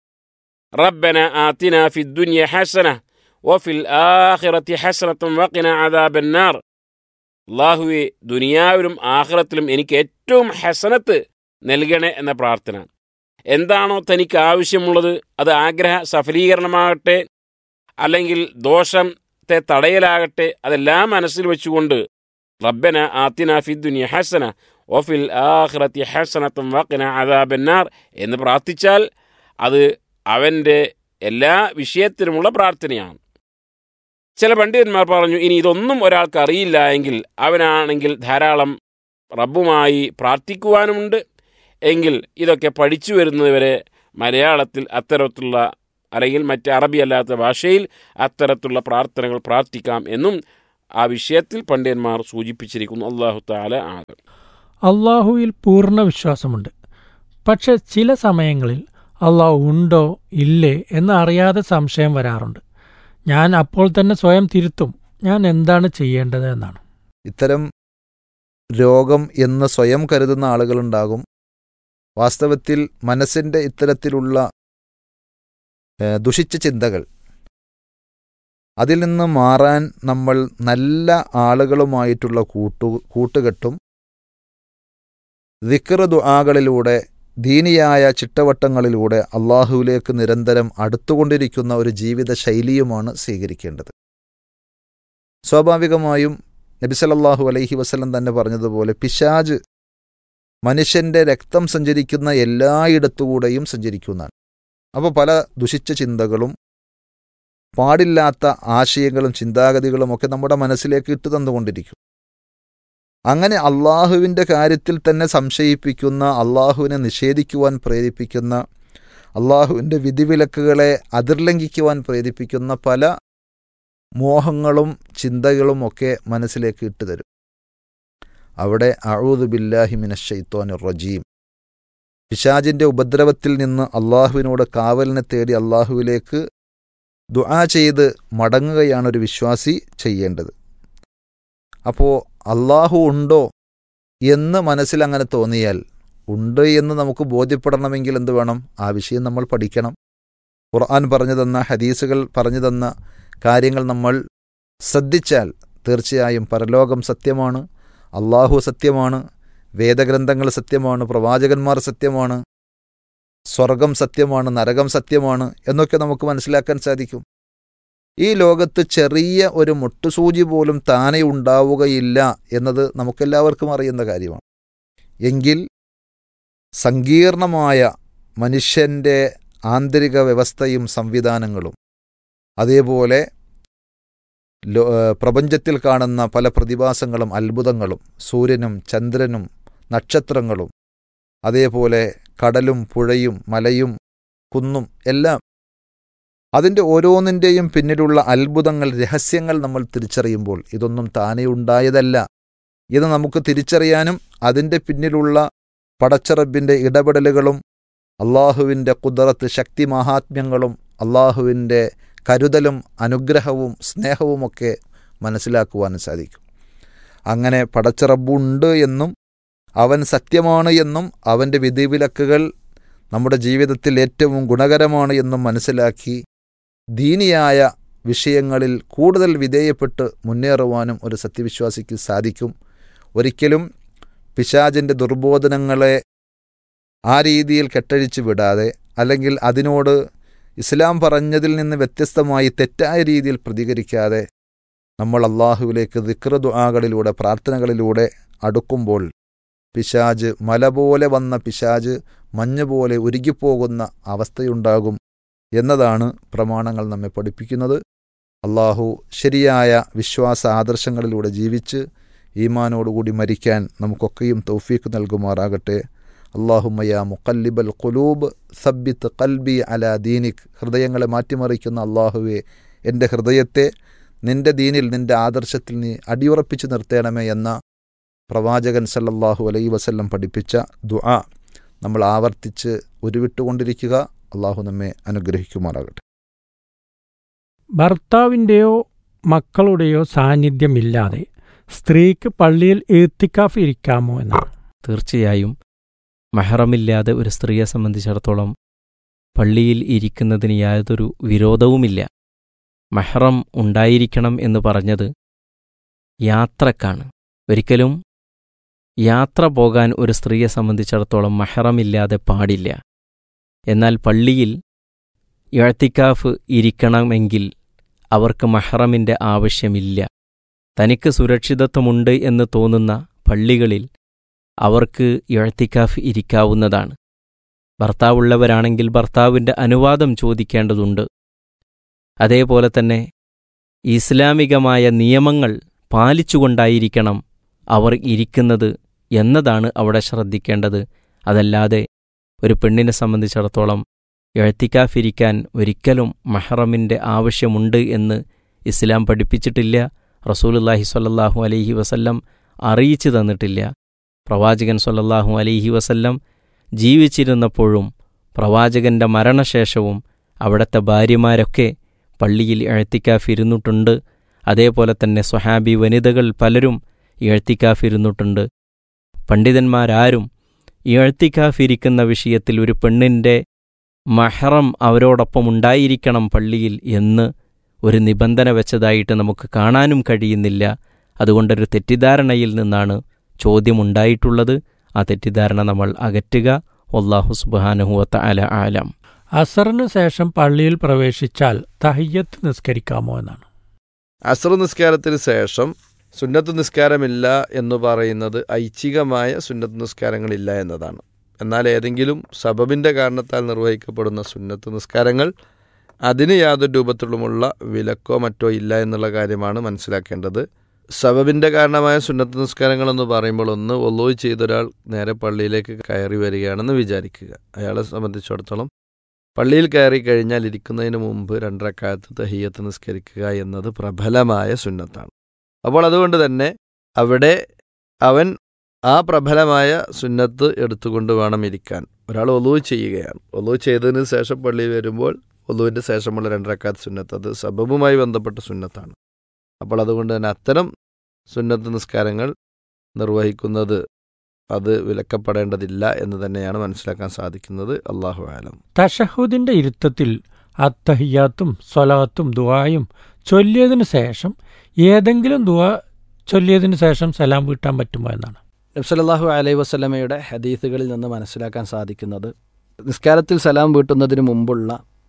റബ്ബന ആത്തിന ഫി ദുനിയ ഹസന വഫിൽ ആഖിറത്തി ഹസനത്തും വഖിന അദാബന്നാർ അള്ളാഹുവെ ദുനിയാവിലും ആഖിറത്തിലും എനിക്ക് ഏറ്റവും ഹസനത്ത് നൽകണേ എന്ന പ്രാർത്ഥന എന്താണോ തനിക്ക് ആവശ്യമുള്ളത് അത് ആഗ്രഹ സഫലീകരണമാകട്ടെ അല്ലെങ്കിൽ ദോഷത്തെ തടയലാകട്ടെ അതെല്ലാം മനസ്സിൽ വെച്ചുകൊണ്ട് റബ്ബന ആത്തിന ഫി ദുനിയ ഹസന ഒഫിൽ ആഖിറത്തി ഹസനത്തും വഖിന അദാബന്നാർ എന്ന് പ്രാർത്ഥിച്ചാൽ അത് അവൻ്റെ എല്ലാ വിഷയത്തിലുമുള്ള പ്രാർത്ഥനയാണ് ചില പണ്ഡിതന്മാർ പറഞ്ഞു ഇനി ഇതൊന്നും ഒരാൾക്ക് അറിയില്ല എങ്കിൽ അവനാണെങ്കിൽ ധാരാളം റബ്ബുമായി പ്രാർത്ഥിക്കുവാനുമുണ്ട് എങ്കിൽ ഇതൊക്കെ പഠിച്ചു വരുന്നതുവരെ മലയാളത്തിൽ അത്തരത്തിലുള്ള അല്ലെങ്കിൽ മറ്റ് അറബി അല്ലാത്ത ഭാഷയിൽ അത്തരത്തിലുള്ള പ്രാർത്ഥനകൾ പ്രാർത്ഥിക്കാം എന്നും ആ വിഷയത്തിൽ പണ്ഡിതന്മാർ സൂചിപ്പിച്ചിരിക്കുന്നു അള്ളാഹു താല ആകെ അള്ളാഹുവിൽ പൂർണ്ണ വിശ്വാസമുണ്ട് പക്ഷെ ചില സമയങ്ങളിൽ അള്ളാഹു ഉണ്ടോ ഇല്ലേ എന്ന് അറിയാതെ സംശയം വരാറുണ്ട് ഞാൻ അപ്പോൾ തന്നെ സ്വയം തിരുത്തും ഞാൻ എന്താണ് ചെയ്യേണ്ടത് എന്നാണ് ഇത്തരം രോഗം എന്ന് സ്വയം കരുതുന്ന ആളുകളുണ്ടാകും വാസ്തവത്തിൽ മനസ്സിൻ്റെ ഇത്തരത്തിലുള്ള ഏഹ്, ദുഷിച്ച ചിന്തകൾ അതിൽ നിന്ന് മാറാൻ നമ്മൾ നല്ല ആളുകളുമായിട്ടുള്ള കൂട്ടു കൂട്ടുകെട്ടും ദിക്ർ ദുആകളിലൂടെ ദീനിയായ ചിട്ടവട്ടങ്ങളിലൂടെ അള്ളാഹുവിലേക്ക് നിരന്തരം അടുത്തുകൊണ്ടിരിക്കുന്ന ഒരു ജീവിത ശൈലിയുമാണ് സ്വീകരിക്കേണ്ടത് സ്വാഭാവികമായും നബി സല്ലല്ലാഹു അലൈഹി വസല്ലം തന്നെ പറഞ്ഞതുപോലെ പിശാജ് മനുഷ്യന്റെ രക്തം സഞ്ചരിക്കുന്ന എല്ലായിടത്തുകൂടെയും സഞ്ചരിക്കുന്നതാണ് അപ്പോൾ പല ദുഷിച്ച ചിന്തകളും പാടില്ലാത്ത ആശയങ്ങളും ചിന്താഗതികളും ഒക്കെ നമ്മുടെ മനസ്സിലേക്ക് ഇട്ടു തന്നുകൊണ്ടിരിക്കും അങ്ങനെ അള്ളാഹുവിൻ്റെ കാര്യത്തിൽ തന്നെ സംശയിപ്പിക്കുന്ന അള്ളാഹുവിനെ നിഷേധിക്കുവാൻ പ്രേരിപ്പിക്കുന്ന അള്ളാഹുവിൻ്റെ വിധിവിലക്കുകളെ അതിർലംഘിക്കുവാൻ പ്രേരിപ്പിക്കുന്ന പല മോഹങ്ങളും ചിന്തകളും ഒക്കെ മനസ്സിലേക്ക് ഇട്ടുതരും അവിടെ അഴൂദ് ബില്ലാഹി മിനഷൈത്തോൻ റജീം പിശാജിൻ്റെ ഉപദ്രവത്തിൽ നിന്ന് അള്ളാഹുവിനോട് കാവലിനെ തേടി അള്ളാഹുവിലേക്ക് ദുആ ചെയ്ത് മടങ്ങുകയാണ് ഒരു വിശ്വാസി ചെയ്യേണ്ടത് അപ്പോൾ അള്ളാഹു ഉണ്ടോ എന്ന് മനസ്സിൽ അങ്ങനെ തോന്നിയാൽ ഉണ്ട് എന്ന് നമുക്ക് ബോധ്യപ്പെടണമെങ്കിൽ എന്ത് വേണം ആ വിഷയം നമ്മൾ പഠിക്കണം ഖുർആൻ പറഞ്ഞു തന്ന ഹദീസുകൾ പറഞ്ഞു തന്ന കാര്യങ്ങൾ നമ്മൾ ശ്രദ്ധിച്ചാൽ തീർച്ചയായും പരലോകം സത്യമാണ് അള്ളാഹു സത്യമാണ് വേദഗ്രന്ഥങ്ങൾ സത്യമാണ് പ്രവാചകന്മാർ സത്യമാണ് സ്വർഗം സത്യമാണ് നരകം സത്യമാണ് എന്നൊക്കെ നമുക്ക് മനസ്സിലാക്കാൻ സാധിക്കും ഈ ലോകത്ത് ചെറിയ ഒരു മുട്ടുസൂചി പോലും താനെ ഉണ്ടാവുകയില്ല എന്നത് നമുക്കെല്ലാവർക്കും അറിയുന്ന കാര്യമാണ് എങ്കിൽ സങ്കീർണമായ മനുഷ്യൻ്റെ ആന്തരിക വ്യവസ്ഥയും സംവിധാനങ്ങളും അതേപോലെ ലോ- ഏഹ് പ്രപഞ്ചത്തിൽ കാണുന്ന പല പ്രതിഭാസങ്ങളും അത്ഭുതങ്ങളും സൂര്യനും ചന്ദ്രനും നക്ഷത്രങ്ങളും അതേപോലെ കടലും പുഴയും മലയും കുന്നും എല്ലാം അതിൻ്റെ ഓരോന്നിൻ്റെയും പിന്നിലുള്ള അത്ഭുതങ്ങൾ രഹസ്യങ്ങൾ നമ്മൾ തിരിച്ചറിയുമ്പോൾ ഇതൊന്നും താനേ ഉണ്ടായതല്ല ഇത് നമുക്ക് തിരിച്ചറിയാനും അതിൻ്റെ പിന്നിലുള്ള പടച്ചറബിൻ്റെ ഇടപെടലുകളും അള്ളാഹുവിൻ്റെ കുദറത്ത് ശക്തി മഹാത്മ്യങ്ങളും അള്ളാഹുവിൻ്റെ കരുതലും അനുഗ്രഹവും സ്നേഹവുമൊക്കെ മനസ്സിലാക്കുവാൻ സാധിക്കും അങ്ങനെ പടച്ചറബുണ്ട് എന്നും അവൻ സത്യമാണ് എന്നും അവൻ്റെ വിധിവിലക്കുകൾ നമ്മുടെ ജീവിതത്തിൽ ഏറ്റവും ഗുണകരമാണ് എന്നും മനസ്സിലാക്കി ദീനിയായ വിഷയങ്ങളിൽ കൂടുതൽ വിധേയപ്പെട്ട് മുന്നേറുവാനും ഒരു സത്യവിശ്വാസിക്ക് സാധിക്കും ഒരിക്കലും പിശാചിൻ്റെ ദുർബോധനങ്ങളെ ആ രീതിയിൽ കെട്ടഴിച്ച് വിടാതെ അല്ലെങ്കിൽ അതിനോട് ഇസ്ലാം പറഞ്ഞതിൽ നിന്ന് വ്യത്യസ്തമായി തെറ്റായ രീതിയിൽ പ്രതികരിക്കാതെ നമ്മൾ അള്ളാഹുവിലേക്ക് ദിക്ര ദുആകളിലൂടെ പ്രാർത്ഥനകളിലൂടെ അടുക്കുമ്പോൾ പിശാജ് മല പോലെ വന്ന പിശാജ് മഞ്ഞ് പോലെ ഉരുകിപ്പോകുന്ന അവസ്ഥയുണ്ടാകും എന്നതാണ് പ്രമാണങ്ങൾ നമ്മെ പഠിപ്പിക്കുന്നത് അള്ളാഹു ശരിയായ വിശ്വാസ ആദർശങ്ങളിലൂടെ ജീവിച്ച് ഈമാനോടുകൂടി മരിക്കാൻ നമുക്കൊക്കെയും തൗഫീക്ക് നൽകുമാറാകട്ടെ അള്ളാഹുമയ മുക്കല്ലിബൽ ഖുലൂബ് സബ്ബിത്ത് കൽബി അല ദീനിക് ഹൃദയങ്ങളെ മാറ്റിമറിക്കുന്ന അള്ളാഹുവെ എൻ്റെ ഹൃദയത്തെ നിന്റെ ദീനിൽ നിന്റെ ആദർശത്തിൽ നീ അടിയുറപ്പിച്ചു നിർത്തേണമേ എന്ന പ്രവാചകൻ സല്ലല്ലാഹു അലൈ വസല്ലം പഠിപ്പിച്ച ദുആ നമ്മൾ ആവർത്തിച്ച് ഉരുവിട്ടുകൊണ്ടിരിക്കുക അള്ളാഹു നമ്മെ അനുഗ്രഹിക്കുമാറാകട്ടെ ഭർത്താവിൻ്റെയോ മക്കളുടെയോ സാന്നിധ്യമില്ലാതെ സ്ത്രീക്ക് പള്ളിയിൽ ഈത്തിക്കാഫ് ഇരിക്കാമോ എന്നാണ് തീർച്ചയായും മെഹറമില്ലാതെ ഒരു സ്ത്രീയെ സംബന്ധിച്ചിടത്തോളം പള്ളിയിൽ ഇരിക്കുന്നതിന് യാതൊരു വിരോധവുമില്ല മെഹറം ഉണ്ടായിരിക്കണം എന്ന് പറഞ്ഞത് യാത്രക്കാണ് ഒരിക്കലും യാത്ര പോകാൻ ഒരു സ്ത്രീയെ സംബന്ധിച്ചിടത്തോളം മെഹറമില്ലാതെ പാടില്ല എന്നാൽ പള്ളിയിൽ ഇഴത്തിക്കാഫ് ഇരിക്കണമെങ്കിൽ അവർക്ക് മെഹറമിൻ്റെ ആവശ്യമില്ല തനിക്ക് സുരക്ഷിതത്വമുണ്ട് എന്ന് തോന്നുന്ന പള്ളികളിൽ അവർക്ക് ഇഴത്തിക്കാഫ് ഇരിക്കാവുന്നതാണ് ഭർത്താവുള്ളവരാണെങ്കിൽ ഭർത്താവിൻ്റെ അനുവാദം ചോദിക്കേണ്ടതുണ്ട് അതേപോലെ തന്നെ ഇസ്ലാമികമായ നിയമങ്ങൾ പാലിച്ചുകൊണ്ടായിരിക്കണം അവർ ഇരിക്കുന്നത് എന്നതാണ് അവിടെ ശ്രദ്ധിക്കേണ്ടത് അതല്ലാതെ ഒരു പെണ്ണിനെ സംബന്ധിച്ചിടത്തോളം എഴുത്തിക്കാഫിരിക്കാൻ ഒരിക്കലും മഹറമിൻ്റെ ആവശ്യമുണ്ട് എന്ന് ഇസ്ലാം പഠിപ്പിച്ചിട്ടില്ല റസൂലുല്ലാഹി സ്വല്ലല്ലാഹു അലൈഹി വസല്ലം അറിയിച്ചു തന്നിട്ടില്ല പ്രവാചകൻ സ്വല്ലല്ലാഹു അലൈഹി വസല്ലം ജീവിച്ചിരുന്നപ്പോഴും പ്രവാചകന്റെ മരണശേഷവും അവിടുത്തെ ഭാര്യമാരൊക്കെ പള്ളിയിൽ എഴുത്തിക്കാഫിരുന്നിട്ടുണ്ട് അതേപോലെ തന്നെ സ്വഹാബി വനിതകൾ പലരും എഴുത്തിക്കാഫിരുന്നിട്ടുണ്ട് പണ്ഡിതന്മാരാരും എഴുത്തിക്കാഫിരിക്കുന്ന വിഷയത്തിൽ ഒരു പെണ്ണിൻ്റെ മഹറം അവരോടൊപ്പം ഉണ്ടായിരിക്കണം പള്ളിയിൽ എന്ന് ഒരു നിബന്ധന വെച്ചതായിട്ട് നമുക്ക് കാണാനും കഴിയുന്നില്ല അതുകൊണ്ടൊരു തെറ്റിദ്ധാരണയിൽ നിന്നാണ് ചോദ്യമുണ്ടായിട്ടുള്ളത് ആ തെറ്റിദ്ധാരണ നമ്മൾ അകറ്റുക വല്ലാഹു സുബാനഹുവത്ത അല ആലം അസറിന് ശേഷം പള്ളിയിൽ പ്രവേശിച്ചാൽ തഹയ്യത്ത് നിസ്കരിക്കാമോ എന്നാണ് അസർ നിസ്കാരത്തിന് ശേഷം സുന്നത്ത് നിസ്കാരമില്ല എന്ന് പറയുന്നത് ഐച്ഛികമായ സുന്നത്ത് നിസ്കാരങ്ങളില്ല എന്നതാണ് എന്നാൽ ഏതെങ്കിലും സബബിൻ്റെ കാരണത്താൽ നിർവഹിക്കപ്പെടുന്ന സുന്നത്ത് നിസ്കാരങ്ങൾ അതിന് യാതൊരു രൂപത്തിലുമുള്ള വിലക്കോ മറ്റോ ഇല്ല എന്നുള്ള കാര്യമാണ് മനസ്സിലാക്കേണ്ടത് സബബിൻ്റെ കാരണമായ സുന്നത്ത് നിസ്കാരങ്ങൾ എന്ന് പറയുമ്പോൾ ഒന്ന് ഒലോയ് ചെയ്തൊരാൾ നേരെ പള്ളിയിലേക്ക് കയറി വരികയാണെന്ന് വിചാരിക്കുക അയാളെ സംബന്ധിച്ചിടത്തോളം പള്ളിയിൽ കയറി കഴിഞ്ഞാൽ ഇരിക്കുന്നതിന് മുമ്പ് രണ്ടരക്കാലത്ത് തഹിയത്ത് നിസ്കരിക്കുക എന്നത് പ്രബലമായ സുന്നത്താണ് അപ്പോൾ അതുകൊണ്ട് തന്നെ അവിടെ അവൻ ആ പ്രബലമായ സുന്നത്ത് എടുത്തുകൊണ്ട് വേണം ഇരിക്കാൻ ഒരാൾ ഒലു ചെയ്യുകയാണ് ഒലു ചെയ്തതിന് ശേഷം പള്ളിയിൽ വരുമ്പോൾ ഒലുവിൻ്റെ ശേഷമുള്ള രണ്ടരക്കാലത്ത് സുന്നത്ത് അത് സബബുമായി ബന്ധപ്പെട്ട സുന്നത്താണ് അപ്പോൾ അതുകൊണ്ട് തന്നെ അത്തരം സുന്നത്ത് നിസ്കാരങ്ങൾ നിർവഹിക്കുന്നത് അത് വിലക്കപ്പെടേണ്ടതില്ല എന്ന് തന്നെയാണ് മനസ്സിലാക്കാൻ സാധിക്കുന്നത് അള്ളാഹു ആലം തഷഹുദിന്റെ ഇരുത്തത്തിൽ അത്തഹിയാത്തും സ്വലാത്തും ദുആയും ചൊല്ലിയതിനു ശേഷം ഏതെങ്കിലും ദുആ ചൊല്ലിയതിനു ശേഷം സലാം വീട്ടാൻ പറ്റുമോ എന്നാണ് നബ്സലല്ലാഹു അലൈ വസ്ലമയുടെ ഹദീസുകളിൽ നിന്ന് മനസ്സിലാക്കാൻ സാധിക്കുന്നത് നിസ്കാരത്തിൽ സലാം വീട്ടുന്നതിന് മുമ്പുള്ള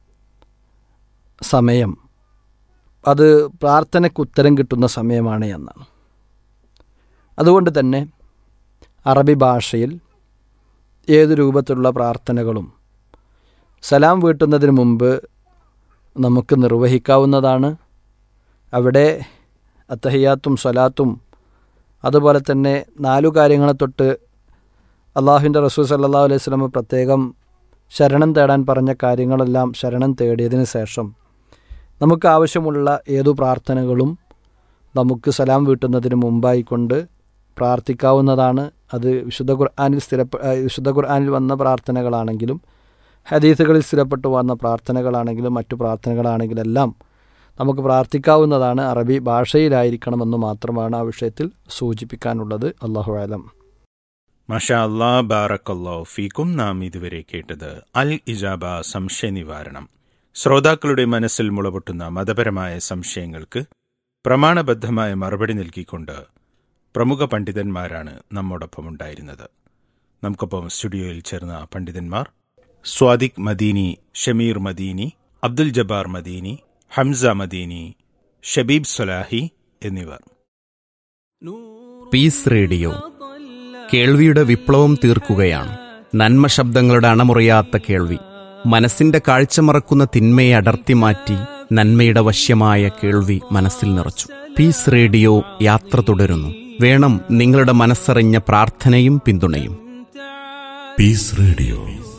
സമയം അത് പ്രാർത്ഥനയ്ക്ക് ഉത്തരം കിട്ടുന്ന സമയമാണ് എന്നാണ് അതുകൊണ്ട് തന്നെ അറബി ഭാഷയിൽ ഏതു രൂപത്തിലുള്ള പ്രാർത്ഥനകളും സലാം വീട്ടുന്നതിന് മുമ്പ് നമുക്ക് നിർവഹിക്കാവുന്നതാണ് അവിടെ അത്തഹിയാത്തും സ്വലാത്തും അതുപോലെ തന്നെ നാലു കാര്യങ്ങളെ തൊട്ട് അള്ളാഹുവിൻ്റെ റസൂൽ സല്ലാ അലൈഹി സ്വലമ പ്രത്യേകം ശരണം തേടാൻ പറഞ്ഞ കാര്യങ്ങളെല്ലാം ശരണം തേടിയതിന് ശേഷം നമുക്ക് ആവശ്യമുള്ള ഏതു പ്രാർത്ഥനകളും നമുക്ക് സലാം വീട്ടുന്നതിന് മുമ്പായിക്കൊണ്ട് പ്രാർത്ഥിക്കാവുന്നതാണ് അത് വിശുദ്ധ ഖുർആാനിൽ സ്ഥിര വിശുദ്ധ ഖുർആാനിൽ വന്ന പ്രാർത്ഥനകളാണെങ്കിലും ഹദീസുകളിൽ സ്ഥിരപ്പെട്ടു വന്ന പ്രാർത്ഥനകളാണെങ്കിലും മറ്റു പ്രാർത്ഥനകളാണെങ്കിലെല്ലാം നമുക്ക് പ്രാർത്ഥിക്കാവുന്നതാണ് അറബി ഭാഷയിലായിരിക്കണമെന്ന് മാത്രമാണ് ആ വിഷയത്തിൽ സൂചിപ്പിക്കാനുള്ളത് അള്ളാഹു ആലം മഷാ അല്ലാ ബാറക്കല്ലോ ഫീക്കും നാം ഇതുവരെ കേട്ടത് അൽ ഇജാബ സംശയ നിവാരണം ശ്രോതാക്കളുടെ മനസ്സിൽ മുളപൊട്ടുന്ന മതപരമായ സംശയങ്ങൾക്ക് പ്രമാണബദ്ധമായ മറുപടി നൽകിക്കൊണ്ട് പ്രമുഖ പണ്ഡിതന്മാരാണ് നമ്മോടൊപ്പം ഉണ്ടായിരുന്നത് നമുക്കൊപ്പം സ്റ്റുഡിയോയിൽ ചേർന്ന പണ്ഡിതന്മാർ സ്വാദിഖ് മദീനി ഷമീർ മദീനി അബ്ദുൽ ജബ്ബാർ മദീനി ഹംസ മദീനി ഷബീബ് സൊലാഹി എന്നിവർ പീസ് റേഡിയോ കേൾവിയുടെ വിപ്ലവം തീർക്കുകയാണ് നന്മ ശബ്ദങ്ങളുടെ അണമുറിയാത്ത കേൾവി മനസ്സിന്റെ കാഴ്ച മറക്കുന്ന തിന്മയെ അടർത്തി മാറ്റി നന്മയുടെ വശ്യമായ കേൾവി മനസ്സിൽ നിറച്ചു പീസ് റേഡിയോ യാത്ര തുടരുന്നു വേണം നിങ്ങളുടെ മനസ്സറിഞ്ഞ പ്രാർത്ഥനയും പിന്തുണയും പീസ് റേഡിയോ